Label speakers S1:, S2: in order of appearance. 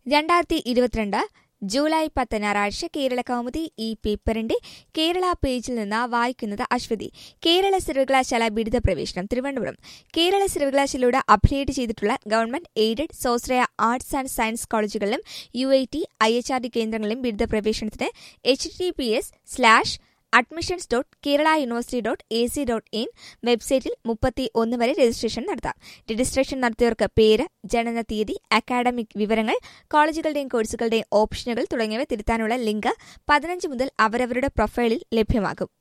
S1: രണ്ടായിരത്തി ഇരുപത്തിരണ്ട് ജൂലൈ പത്ത് ഞായറാഴ്ച കേരള കൗമുദി ഈ പേപ്പറിന്റെ കേരള പേജിൽ നിന്ന് വായിക്കുന്നത് അശ്വതി കേരള സർവകലാശാല ബിരുദ പ്രവേശനം തിരുവനന്തപുരം കേരള സർവകലാശാലയോട് അപ്ഗ്രേഡ് ചെയ്തിട്ടുള്ള ഗവൺമെന്റ് എയ്ഡഡ് സ്വാശ്രയ ആർട്സ് ആൻഡ് സയൻസ് കോളേജുകളിലും U I T I H R D കേന്ദ്രങ്ങളിലും ബിരുദ പ്രവേശനത്തിന് H T P S slash admissions dot Kerala university dot A C dot in website മുപ്പത്തി ഒന്ന് വരെ രജിസ്ട്രേഷൻ നടത്താം രജിസ്ട്രേഷൻ നടത്തിയവർക്ക് പേര് ജനന തീയതി അക്കാഡമിക് വിവരങ്ങൾ കോളേജുകളുടെയും കോഴ്സുകളുടെയും ഓപ്ഷനുകൾ തുടങ്ങിയവ തിരുത്താനുള്ള ലിങ്ക് പതിനഞ്ച് മുതൽ അവരവരുടെ പ്രൊഫൈലിൽ ലഭ്യമാകും